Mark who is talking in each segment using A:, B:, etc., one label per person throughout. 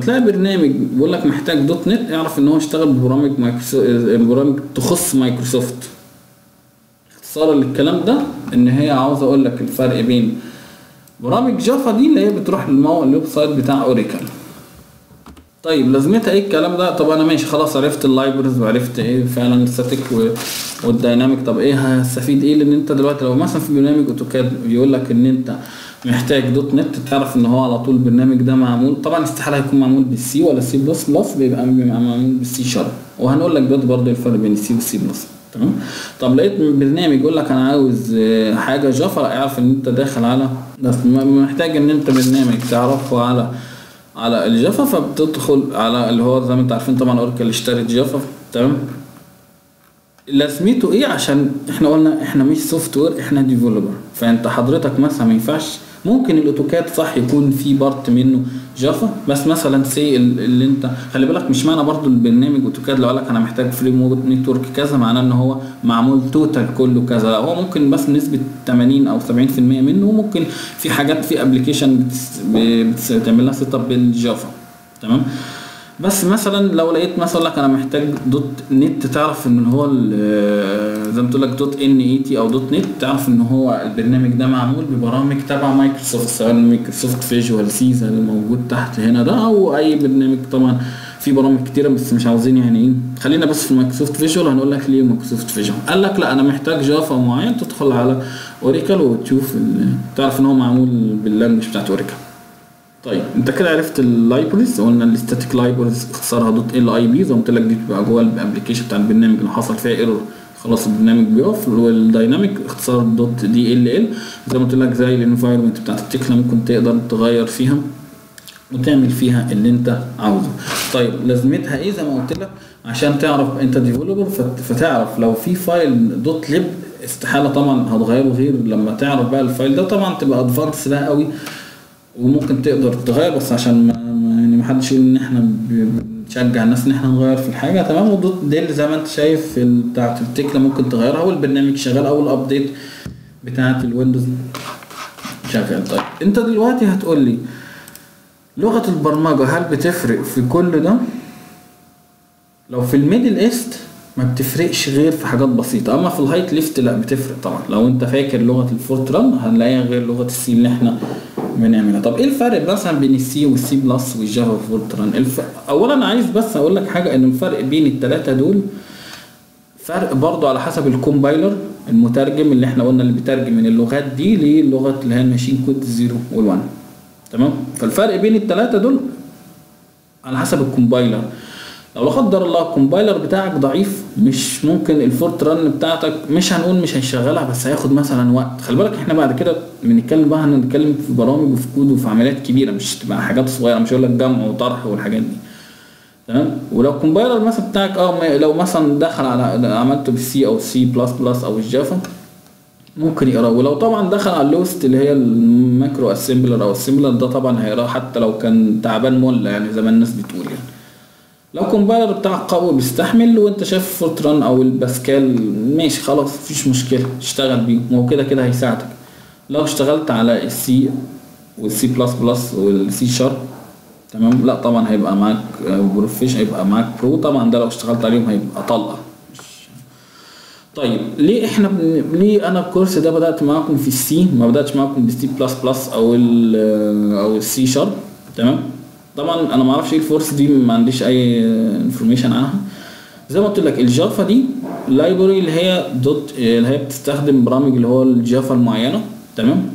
A: تلاقي برنامج بيقول لك محتاج دوت نت اعرف ان هو اشتغل ببرامج مايكروسوفت برامج تخص مايكروسوفت اختصارا للكلام ده ان هي عاوز اقول لك الفرق بين برامج جافا دي اللي هي بتروح للموقع الويب سايت بتاع اوريكل طيب لازمتها ايه الكلام ده طب انا ماشي خلاص عرفت اللايبرز وعرفت ايه فعلا الستاتيك والدايناميك طب ايه هستفيد ايه لان انت دلوقتي لو مثلا في برنامج اوتوكاد بيقول لك ان انت محتاج دوت نت تعرف ان هو على طول البرنامج ده معمول طبعا استحاله هيكون معمول بالسي ولا سي بلس بلس بيبقى بيبقى معمول بالسي شارب وهنقول لك دلوقتي برضه الفرق بين السي والسي بلس تمام طب لقيت برنامج يقول لك انا عاوز آه، حاجه جافا اعرف ان انت داخل على بس م- محتاج ان انت برنامج تعرفه على على الجافا فبتدخل على اللي هو زي ما انت عارفين طبعا اوركل اشترت جافا تمام لازمته ايه عشان احنا قلنا احنا مش سوفت وير احنا ديفلوبر فانت حضرتك مثلا ما ينفعش ممكن الاوتوكاد صح يكون في بارت منه جافا بس مثلا سي اللي انت خلي بالك مش معنى برضو البرنامج اوتوكاد لو قال لك انا محتاج فريم نتورك كذا معناه ان هو معمول توتال كله كذا لا هو ممكن بس نسبه 80 او 70% منه وممكن في حاجات في ابلكيشن بتعمل لها سيت اب بالجافا تمام بس مثلا لو لقيت مثلا لك انا محتاج دوت نت تعرف ان هو ال- زي ما تقول لك دوت ان اي تي او دوت نت تعرف ان هو البرنامج ده معمول ببرامج تبع مايكروسوفت سواء مايكروسوفت فيجوال سي زي اللي موجود تحت هنا ده او اي برنامج طبعا في برامج كتيره بس مش عاوزين يعني ايه خلينا بس في مايكروسوفت فيجوال هنقول لك ليه مايكروسوفت فيجوال قال لك لا انا محتاج جافا معين تدخل على اوريكل وتشوف ال- تعرف ان هو معمول باللانجوج بتاعت اوريكل طيب انت كده عرفت اللايبرز قلنا الاستاتيك لايبرز اختصارها دوت ال اي بي زي ما قلت لك دي بتبقى جوه الابلكيشن بتاع البرنامج اللي حصل فيها ايرور خلاص البرنامج بيقف والدايناميك اختصار دوت دي ال ال زي ما قلت لك زي الانفايرمنت بتاعت التكنه ممكن تقدر تغير فيها وتعمل فيها اللي انت عاوزه طيب لازمتها ايه زي ما قلت لك عشان تعرف انت ديفلوبر فتعرف لو في فايل دوت ليب استحاله طبعا هتغيره غير لما تعرف بقى الفايل ده طبعا تبقى ادفانس بقى قوي وممكن تقدر تغير بس عشان ما ما- يعني ما حدش يقول ان احنا ب- بنشجع الناس ان احنا نغير في الحاجه تمام ودوت ديل زي ما انت شايف في ال- بتاعت التكله ممكن تغيرها والبرنامج شغال او الابديت بتاعت الويندوز شغال طيب انت دلوقتي هتقول لي لغه البرمجه هل بتفرق في كل ده لو في الميدل ايست ما بتفرقش غير في حاجات بسيطة أما في الهايت ليفت لا بتفرق طبعا لو أنت فاكر لغة الفورتران هنلاقيها غير لغة السي اللي احنا بنعملها طب ايه الفرق مثلا بين السي والسي بلس والجافا فورتران الف... أولا عايز بس أقول لك حاجة إن الفرق بين التلاتة دول فرق برضو على حسب الكومبايلر المترجم اللي احنا قلنا اللي بيترجم من اللغات دي للغة اللي هي الماشين كود الزيرو والوان تمام فالفرق بين التلاتة دول على حسب الكومبايلر لو لا قدر الله الكومبايلر بتاعك ضعيف مش ممكن الفورت ران بتاعتك مش هنقول مش هيشغلها بس هياخد مثلا وقت خلي بالك احنا بعد كده بنتكلم بقى هنتكلم في برامج وفي كود وفي عمليات كبيره مش تبقى حاجات صغيره مش هقول لك جمع وطرح والحاجات دي تمام ولو الكومبايلر مثلا بتاعك اه ما- لو مثلا دخل على عملته بالسي او سي بلس بلس او الجافا ممكن يقراه ولو طبعا دخل على اللوست اللي هي الماكرو اسمبلر او السمبلر ده طبعا هيقراه حتى لو كان تعبان مله يعني زي ما الناس بتقول يعني لو كومبايلر بتاعك قوي بيستحمل وانت شايف فورتران او الباسكال ماشي خلاص مفيش مشكله اشتغل بيه ما هو كده كده هيساعدك لو اشتغلت على السي والسي بلس بلس والسي شارب تمام لا طبعا هيبقى معاك بروفيش هيبقى معاك برو طبعا ده لو اشتغلت عليهم هيبقى طلقه طيب ليه احنا بن... ليه انا الكورس ده بدات معاكم في السي ما بداتش معاكم بالسي بلس بلس او ال او السي شارب تمام طبعا انا ما اعرفش ايه الفورس دي ما عنديش اي انفورميشن عنها زي ما قلت لك الجافا دي لايبرري اللي هي دوت اللي هي بتستخدم برامج اللي هو الجافا المعينه تمام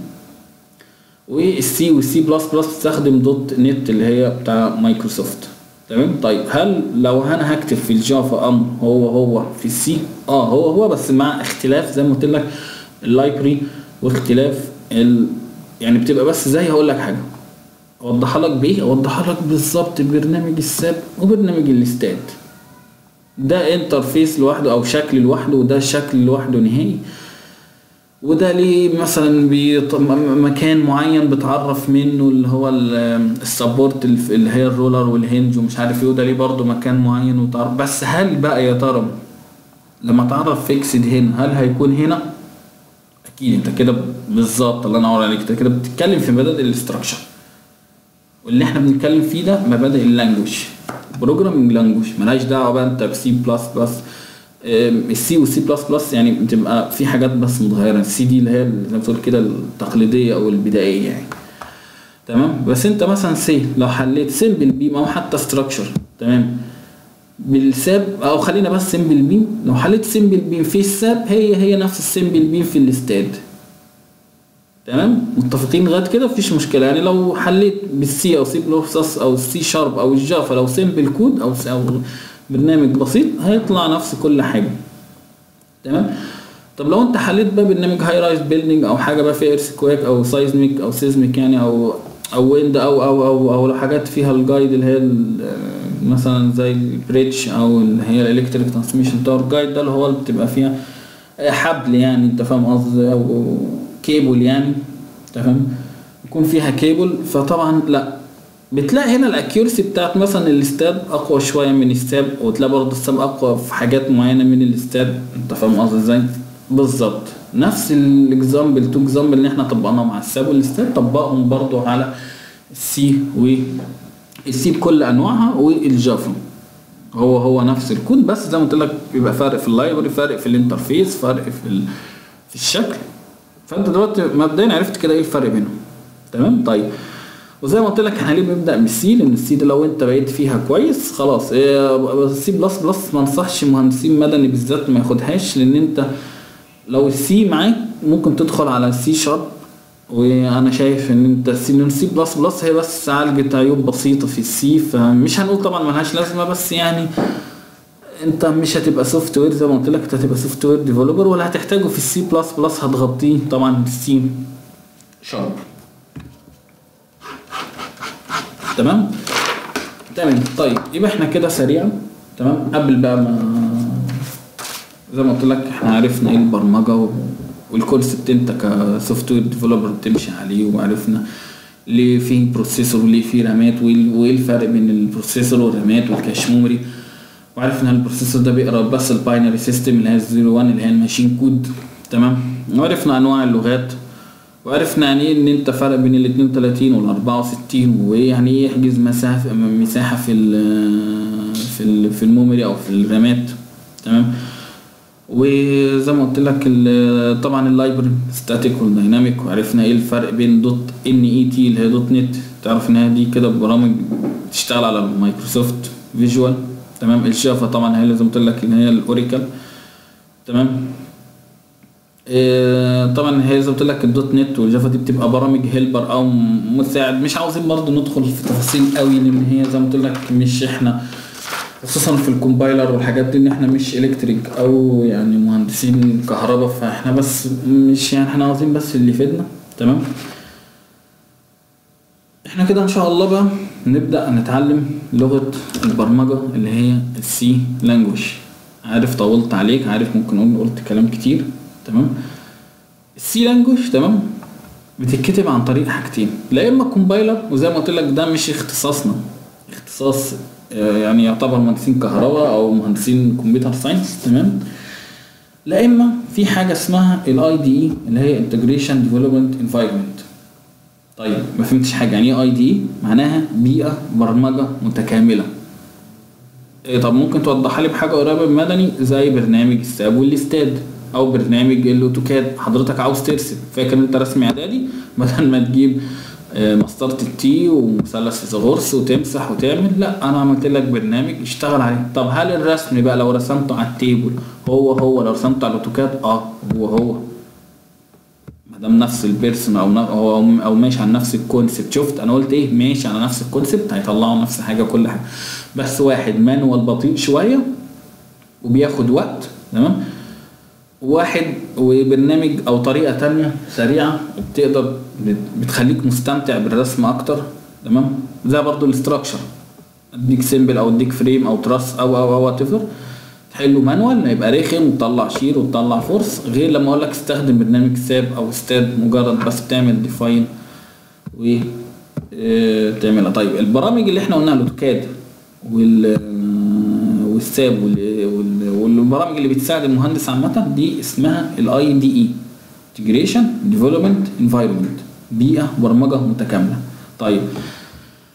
A: والسي والسي بلس بلس بتستخدم دوت نت اللي هي بتاع مايكروسوفت تمام طيب هل لو انا هكتب في الجافا ام هو هو في السي اه هو هو بس مع اختلاف زي ما قلت لك اللايبرري واختلاف ال... يعني بتبقى بس زي هقول لك حاجه اوضحها لك بايه اوضحها لك بالظبط برنامج الساب وبرنامج الاستاد ده انترفيس لوحده او شكل لوحده وده شكل لوحده نهائي وده ليه مثلا بيط... م- مكان معين بتعرف منه اللي هو ال- السبورت الف- اللي هي الرولر والهنج ومش عارف ايه وده ليه برضه مكان معين وتعرف بس هل بقى يا ترى لما تعرف فيكسد هنا هل هيكون هنا اكيد انت كده بالظبط الله ينور عليك انت كده بتتكلم في مدى الاستراكشر واللي احنا بنتكلم فيه ده مبادئ اللانجوج بروجرامينج لانجوج ملهاش دعوه بقى انت بسي بلس بلس السي والسي بلس بلس يعني بتبقى في حاجات بس متغيره السي دي اللي هي زي ما بتقول كده التقليديه او البدائيه يعني تمام بس انت مثلا سي لو حليت سيمبل بيم او حتى ستراكشر تمام بالساب او خلينا بس سيمبل بيم لو حليت سيمبل بيم في الساب هي هي نفس السيمبل بيم في الاستاد تمام متفقين لغايه كده مفيش مشكله يعني لو حليت بالسي او سي بلس او السي شارب او الجافا لو سيمبل كود او او برنامج بسيط هيطلع نفس كل حاجه تمام طب لو انت حليت بقى برنامج هاي رايز بيلدينج او حاجه بقى فيها ايرث كويك او سايزميك او سيزميك يعني او او ويند او او او او لو حاجات فيها الجايد اللي هي مثلا زي البريدج او اللي هي الالكتريك ترانسميشن تاور جايد ده اللي هو اللي بتبقى فيها حبل يعني انت فاهم قصدي او كيبل يعني تمام يكون فيها كيبل فطبعا لا بتلاقي هنا الاكيورسي بتاعت مثلا الاستاد اقوى شويه من الستاب وتلاقي برضه الستاب اقوى في حاجات معينه من الاستاد انت فاهم قصدي ازاي بالظبط نفس الاكزامبل تو اكزامبل اللي احنا طبقناه مع الساب والاستاد طبقهم برضه على السي و السي بكل انواعها والجافا هو هو نفس الكود بس زي ما قلت لك بيبقى فرق في اللايبرري فرق في الانترفيس فرق في ال... في الشكل فانت دلوقتي مبدئيا عرفت كده ايه الفرق بينهم تمام طيب وزي ما قلت لك احنا ليه بنبدا بالسي لان السي ده لو انت بقيت فيها كويس خلاص سي بلس بلس ما انصحش مهندسين مدني بالذات ما ياخدهاش لان انت لو السي معاك ممكن تدخل على السي شارب وانا شايف ان انت السي لان السي بلس بلس هي بس عالجت عيوب بسيطه في السي فمش هنقول طبعا ملهاش لازمه بس يعني انت مش هتبقى سوفت وير زي ما قلت لك انت هتبقى سوفت وير ديفلوبر ولا هتحتاجه في السي بلس بلس هتغطيه طبعا السي شارب تمام تمام طيب يبقى احنا كده سريعا تمام قبل بقى ما زي ما قلت لك احنا عرفنا ايه البرمجه و... والكونسبت انت كسوفت وير ديفلوبر بتمشي عليه وعرفنا ليه في بروسيسور وليه في رامات وايه الفرق بين البروسيسور والرامات والكاش ميموري وعرفنا البروسيسور ده بيقرا بس الباينري سيستم اللي هي الزيرو 1 اللي هي الماشين كود تمام وعرفنا انواع اللغات وعرفنا يعني ايه ان انت فرق بين ال 32 وال 64 ويعني ايه يحجز مسافه مساحه في ال في ال في الميموري او في الرامات تمام وزي ما قلت لك طبعا اللايبرري ستاتيك والديناميك وعرفنا ايه الفرق بين دوت ان اي تي اللي هي دوت نت تعرف ان دي كده برامج بتشتغل على المايكروسوفت فيجوال تمام الجافا طبعا هي اللي زي ما قلت لك ان هي الاوراكل تمام إيه طبعا هي زي ما قلت لك الدوت نت والجافا دي بتبقى برامج هيلبر او مساعد مش عاوزين برضه ندخل في تفاصيل قوي لان هي زي ما قلت لك مش احنا خصوصا في الكومبايلر والحاجات دي ان احنا مش الكتريك او يعني مهندسين كهرباء فاحنا بس مش يعني احنا عاوزين بس اللي يفيدنا تمام احنا كده ان شاء الله بقى نبدا نتعلم لغه البرمجه اللي هي السي لانجوج عارف طولت عليك عارف ممكن اقول قلت كلام كتير تمام السي لانجوج تمام بتتكتب عن طريق حاجتين لا اما كومبايلر وزي ما قلت لك ده مش اختصاصنا اختصاص يعني يعتبر مهندسين كهرباء او مهندسين كمبيوتر ساينس تمام لا اما في حاجه اسمها الاي دي اي اللي هي انتجريشن ديفلوبمنت انفايرمنت طيب ما فهمتش حاجه يعني ايه اي دي اي معناها بيئه برمجه متكامله إيه طب ممكن توضحها لي بحاجه قريبه من مدني زي برنامج الساب والاستاد او برنامج الاوتوكاد حضرتك عاوز ترسم فاكر انت رسم اعدادي بدل ما تجيب مسطرة التي ومثلث فيثاغورس وتمسح وتعمل لا انا عملت لك برنامج اشتغل عليه طب هل الرسم بقى لو رسمته على التيبل هو هو لو رسمته على الاوتوكاد اه هو هو ما دام نفس البيرسون او او او ماشي على نفس الكونسبت شفت انا قلت ايه ماشي على نفس الكونسبت هيطلعوا نفس حاجه كل حاجه بس واحد مانوال بطيء شويه وبياخد وقت تمام واحد وبرنامج او طريقه تانية سريعه وبتقدر بتخليك مستمتع بالرسم اكتر تمام زي برضو الاستراكشر اديك سيمبل او اديك فريم او تراس او او او وات ايفر تحله مانوال يبقى رخم وتطلع شير وتطلع فورس غير لما اقول لك استخدم برنامج ساب او استاد مجرد بس بتعمل ديفاين و تعملها طيب البرامج اللي احنا قلناها الاوتوكاد وال والساب والبرامج اللي بتساعد المهندس عامة دي اسمها الاي دي اي انتجريشن ديفلوبمنت انفايرمنت بيئة برمجة متكاملة طيب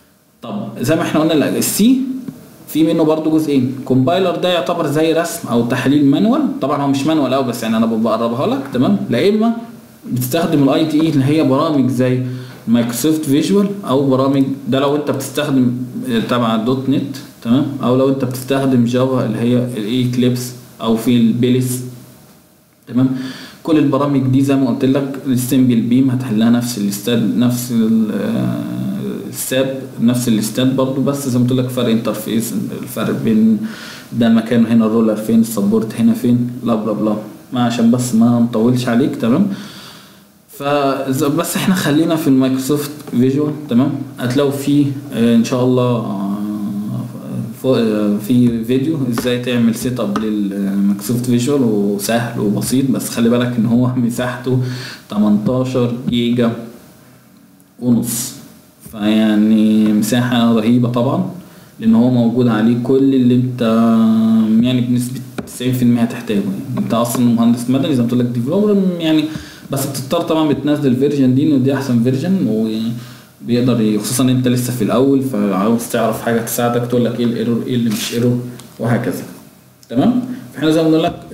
A: طب زي ما احنا قلنا السي في منه برضو جزئين كومبايلر ده يعتبر زي رسم او تحليل مانوال طبعا هو مش مانوال قوي بس يعني انا بقربها لك تمام لا اما بتستخدم الاي تي اي اللي هي برامج زي مايكروسوفت فيجوال او برامج ده لو انت بتستخدم تبع دوت نت تمام او لو انت بتستخدم جافا اللي هي الاي كليبس او في البيلس تمام كل البرامج دي زي ما قلت لك السيمبل بيم هتحلها نفس الاستاد نفس الساب نفس الاستاد برضو بس زي ما قلت لك فرق انترفيس الفرق بين ده مكان هنا الرولر فين السبورت هنا فين لا بلا بلا ما عشان بس ما نطولش عليك تمام فبس احنا خلينا في المايكروسوفت فيجوال تمام هتلاقوا فيه ان شاء الله في فيديو ازاي تعمل سيت اب للمايكروسوفت فيجوال وسهل وبسيط بس خلي بالك ان هو مساحته 18 جيجا ونص فيعني مساحة رهيبة طبعا لان هو موجود عليه كل اللي انت يعني بنسبة 90% هتحتاجه يعني انت اصلا مهندس مدني زي ما قلت لك ديفلوبر يعني بس بتضطر طبعا بتنزل الفيرجن دي ودي احسن فيرجن وبيقدر خصوصا انت لسه في الاول فعاوز تعرف حاجه تساعدك تقول لك ايه الايرور ايه اللي مش ايرور وهكذا تمام فاحنا زي ما بنقول لك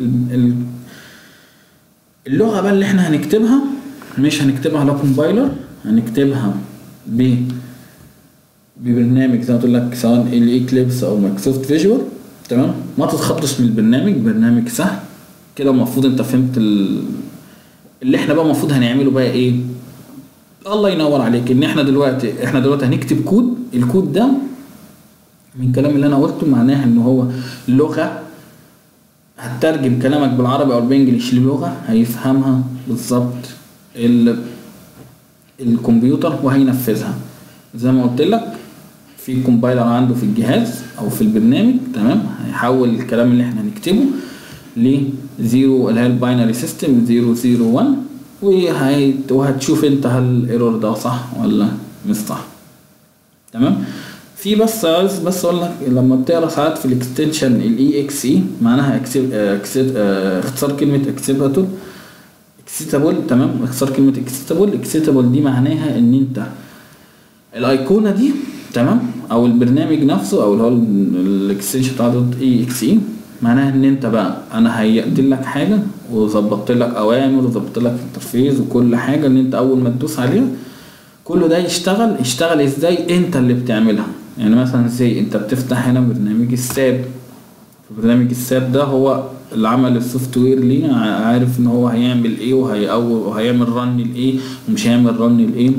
A: اللغه بقى اللي احنا هنكتبها مش هنكتبها على كومبايلر هنكتبها ب ببرنامج زي ما قلت لك سواء الايكليبس او مايكروسوفت فيجوال تمام ما تتخضش من البرنامج برنامج سهل كده المفروض انت فهمت ال... اللي احنا بقى المفروض هنعمله بقى ايه الله ينور عليك ان احنا دلوقتي احنا دلوقتي هنكتب كود الكود ده من الكلام اللي انا قلته معناها ان هو لغه هتترجم كلامك بالعربي او بالانجليش للغه هيفهمها بالظبط ال... الكمبيوتر وهينفذها زي ما قلت لك في كومبايلر عنده في الجهاز او في البرنامج تمام هيحول الكلام اللي احنا هنكتبه ل 0 اللي هي الباينري سيستم 001 وهي وهتشوف انت هل الايرور ده صح ولا مش صح تمام في بس عايز بس اقول لك لما بتقرا ساعات في الاكستنشن الاي اكس اي معناها اكسب اكسب اختصار كلمه اكسبتابل اكسيتابل تمام اختصار كلمه اكسيتابل اكسيتابل دي معناها ان انت الايقونه دي تمام او البرنامج نفسه او اللي هو الاكستنشن بتاع دوت اي اكس اي معناها ان انت بقى انا هيئت لك حاجه وظبطت لك اوامر وظبطت لك انترفيس وكل حاجه ان انت اول ما تدوس عليها كله ده يشتغل يشتغل ازاي انت اللي بتعملها يعني مثلا زي انت بتفتح هنا برنامج الساب برنامج الساب ده هو اللي عمل السوفت وير ليه عارف ان هو هيعمل ايه وهيأول وهيعمل رن لايه ومش هيعمل رن لايه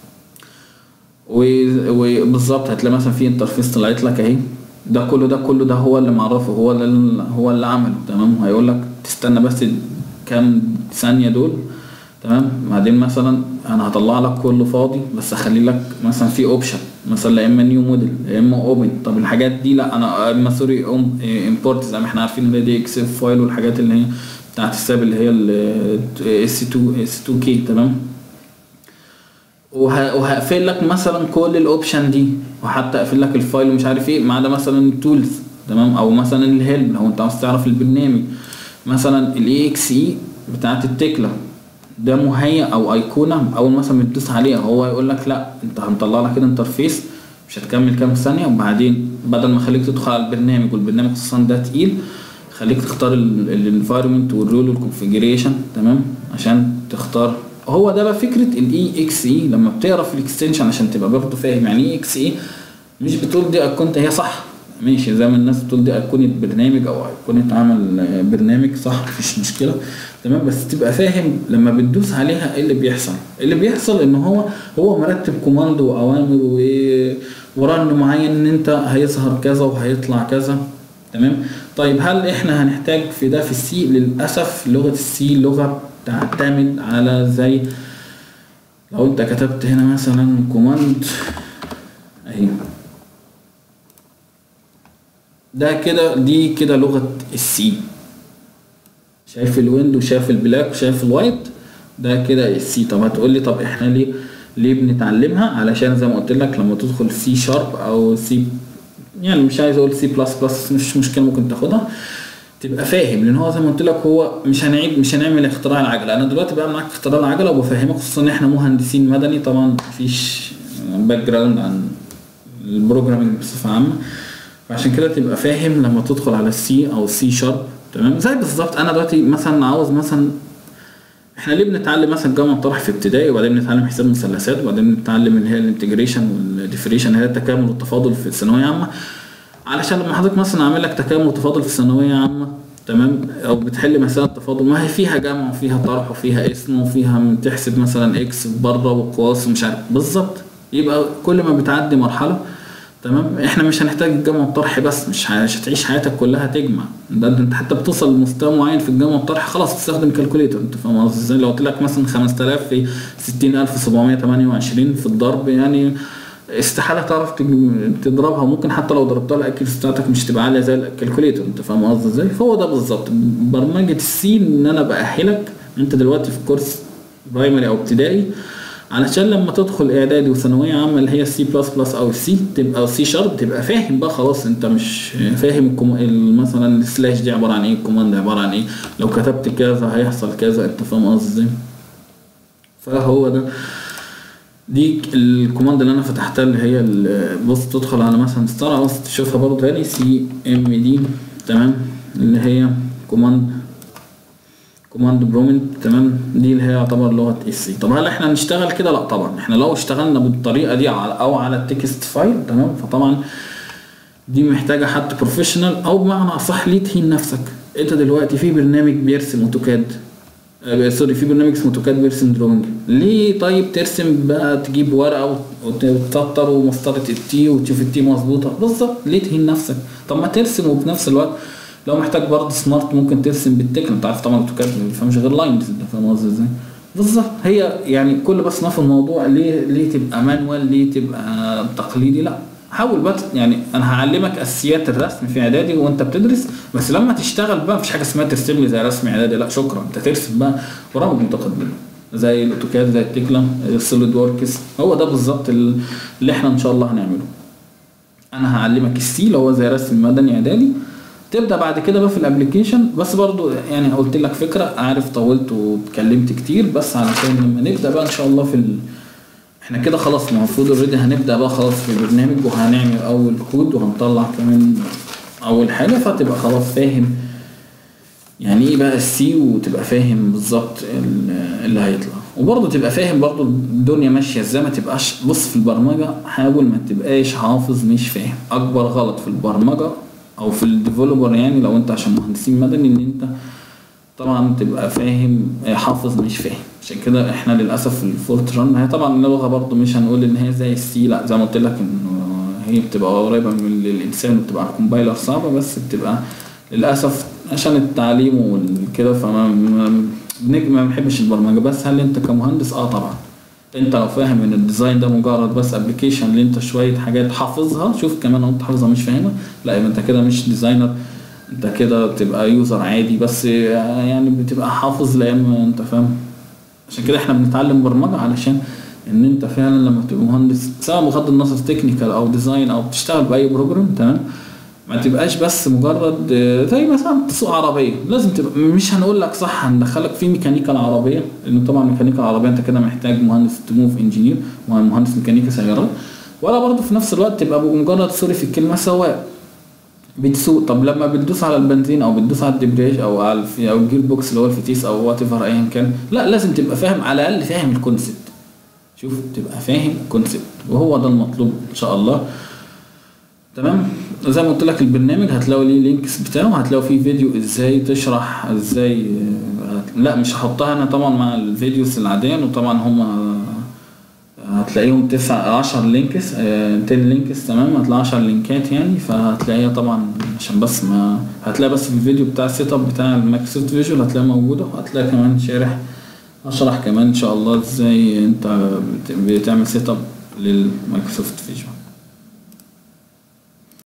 A: وبالظبط هتلاقي مثلا في انترفيس طلعت لك اهي ده كله ده كله ده هو اللي معرفه هو اللي هو اللي عمله تمام هيقول لك تستنى بس كام ثانيه دول تمام بعدين مثلا انا هطلع لك كله فاضي بس اخلي لك مثلا في اوبشن مثلا لا اما نيو موديل يا اما اوبن طب الحاجات دي لا انا اما سوري امبورت زي ما احنا عارفين اللي دي اكس اف فايل والحاجات اللي هي بتاعت الساب اللي هي اس 2 اس 2 كي تمام وهقفل لك مثلا كل الاوبشن دي وحتى اقفل لك الفايل ومش عارف ايه ما عدا مثلا التولز تمام او مثلا الهيلب لو انت عاوز تعرف البرنامج مثلا الاي اكس اي بتاعت التكلا ده مهيأ او ايقونه اول مثلا بتدوس عليها هو يقول لك لا انت هنطلع لك كده انترفيس مش هتكمل كام ثانيه وبعدين بدل ما اخليك تدخل على البرنامج والبرنامج خصوصا ده تقيل خليك تختار الانفايرمنت والرول والكونفجريشن تمام عشان تختار هو ده بقى فكره الاي اكس اي لما بتقرا في الاكستنشن عشان تبقى برضه فاهم يعني ايه اكس اي مش بتقول دي ايقونه هي صح ماشي زي ما الناس بتقول دي ايقونه برنامج او ايقونه عمل برنامج صح مفيش مشكله تمام بس تبقى فاهم لما بتدوس عليها ايه اللي بيحصل اللي بيحصل ان هو هو مرتب كوماندو واوامر و... ورن معين ان انت هيظهر كذا وهيطلع كذا تمام طيب هل احنا هنحتاج في ده في السي للاسف لغه السي لغه تعتمد على زي لو انت كتبت هنا مثلا كوماند اهي ده كده دي كده لغة السي شايف الويندو شايف البلاك وشايف الوايت ده كده السي طب هتقول لي طب احنا ليه ليه بنتعلمها علشان زي ما قلت لك لما تدخل سي شارب او سي يعني مش عايز اقول سي بلس بلس مش مشكله ممكن تاخدها تبقى فاهم لان هو زي ما قلت لك هو مش هنعيد مش هنعمل اختراع العجله انا دلوقتي بقى معاك اختراع العجله وبفهمك خصوصا ان احنا مهندسين مدني طبعا مفيش باك جراوند عن البروجرامينج بصفه عامه فعشان كده تبقى فاهم لما تدخل على السي او السي شارب تمام زي بالظبط انا دلوقتي مثلا عاوز مثلا احنا ليه بنتعلم مثلا جمع طرح في ابتدائي وبعدين بنتعلم حساب مثلثات وبعدين بنتعلم اللي هي الانتجريشن والديفريشن اللي هي التكامل والتفاضل في الثانويه عامه علشان لما حضرتك مثلا عامل لك تكامل وتفاضل في الثانويه عامه تمام او بتحل مسائل تفاضل ما هي فيها جمع وفيها طرح وفيها اسم وفيها تحسب مثلا اكس بره وقواس ومش عارف بالظبط يبقى كل ما بتعدي مرحله تمام احنا مش هنحتاج الجمع والطرح بس مش مش هتعيش حياتك كلها تجمع ده انت حتى بتوصل لمستوى معين في الجمع والطرح خلاص تستخدم كالكوليتر انت فاهم قصدي ازاي لو قلت لك مثلا 5000 في 60728 في الضرب يعني استحاله تعرف تضربها ممكن حتى لو ضربتها الاكيرس بتاعتك مش تبقى عاليه زي الكالكوليتر انت فاهم قصدي ازاي فهو ده بالظبط برمجه السي ان انا باهلك انت دلوقتي في كورس برايمري او ابتدائي علشان لما تدخل اعدادي وثانويه عامه اللي هي سي بلس بلس او سي تبقى سي شارب تبقى فاهم بقى خلاص انت مش فاهم الكم... مثلا السلاش دي عباره عن ايه الكوماند عباره عن ايه لو كتبت كذا هيحصل كذا انت فاهم قصدي ازاي فهو ده دي الكوماند اللي انا فتحتها اللي هي بص تدخل على مثلا ستار عاوز تشوفها برضه تاني سي ام دي تمام اللي هي كوماند كوماند برومنت تمام دي اللي هي يعتبر لغه اس سي طب هل احنا نشتغل كده لا طبعا احنا لو اشتغلنا بالطريقه دي على او على التكست فايل تمام فطبعا دي محتاجه حد بروفيشنال او بمعنى اصح ليه تهين نفسك انت دلوقتي في برنامج بيرسم اوتوكاد آه سوري في برنامج اسمه اوتوكاد بيرسم دروينج ليه طيب ترسم بقى تجيب ورقه وتسطر ومسطره التي وتشوف التي مظبوطه بالظبط ليه تهين نفسك طب ما ترسم وفي نفس الوقت لو محتاج برضه سمارت ممكن ترسم بالتكن انت عارف طبعا اوتوكاد ما بيفهمش غير لاينز انت فاهم قصدي ازاي؟ بالظبط هي يعني كل بس في الموضوع ليه ليه تبقى مانوال ليه تبقى تقليدي لا حاول بقى يعني انا هعلمك اساسيات الرسم في اعدادي وانت بتدرس بس لما تشتغل بقى مفيش حاجه اسمها ترسم لي زي رسم اعدادي لا شكرا انت ترسم بقى برامج متقدمه زي الاوتوكاد زي التكلا السوليد وركس هو ده بالظبط اللي احنا ان شاء الله هنعمله انا هعلمك السي اللي هو زي رسم مدني اعدادي تبدا بعد كده بقى في الابلكيشن بس برضو يعني قلت لك فكره عارف طولت واتكلمت كتير بس علشان لما نبدا بقى ان شاء الله في ال... احنا كده خلاص المفروض اوريدي هنبدا بقى خلاص في البرنامج وهنعمل اول كود وهنطلع كمان اول حاجه فتبقى خلاص فاهم يعني ايه بقى السي وتبقى فاهم بالظبط اللي هيطلع وبرضه تبقى فاهم برضه الدنيا ماشيه ازاي ما تبقاش بص في البرمجه حاول ما تبقاش حافظ مش فاهم اكبر غلط في البرمجه او في الديفلوبر يعني لو انت عشان مهندسين مدني ان انت طبعا تبقى فاهم حافظ مش فاهم عشان كده احنا للاسف في الفورت ران هي طبعا اللغه برضه مش هنقول ان هي زي السي لا زي ما قلت لك انه هي بتبقى قريبه من الانسان وبتبقى على الكومبايلر صعبه بس بتبقى للاسف عشان التعليم وكده فما ما بنحبش البرمجه بس هل انت كمهندس اه طبعا انت لو فاهم ان الديزاين ده مجرد بس ابلكيشن اللي انت شويه حاجات حافظها شوف كمان لو انت حافظها مش فاهمها لا يبقى انت كده مش ديزاينر انت كده بتبقى يوزر عادي بس يعني بتبقى حافظ لان انت فاهم عشان كده احنا بنتعلم برمجه علشان ان انت فعلا لما تبقى مهندس سواء بغض النظر تكنيكال او ديزاين او بتشتغل باي بروجرام تمام ما تبقاش بس مجرد زي مثلا تسوق عربيه لازم تبقى مش هنقول لك صح هندخلك في ميكانيكا العربيه لان طبعا ميكانيكا العربيه انت كده محتاج مهندس تموف انجينير ومهندس ميكانيكا سيارات ولا برضه في نفس الوقت تبقى مجرد سوري في الكلمه سواق بتسوق طب لما بتدوس على البنزين او بتدوس على الدبرياج او على الفي او الجير بوكس اللي هو الفتيس او وات ايفر ايا كان لا لازم تبقى فاهم على الاقل فاهم الكونسيبت شوف تبقى فاهم الكونسيبت وهو ده المطلوب ان شاء الله تمام زي ما قلت لك البرنامج هتلاقوا ليه لينكس بتاعه هتلاقوا فيه فيديو ازاي تشرح ازاي لا مش هحطها انا طبعا مع الفيديوز العادية وطبعا هم هتلاقيهم تسع عشر لينكس تين لينكس تمام هتلاقي عشر لينكات يعني فهتلاقيها طبعا عشان بس ما هتلاقي بس في الفيديو بتاع السيت اب بتاع المايكروسوفت فيجوال هتلاقيها موجودة وهتلاقي كمان شارح هشرح كمان ان شاء الله ازاي انت بتعمل سيت اب للمايكروسوفت فيجوال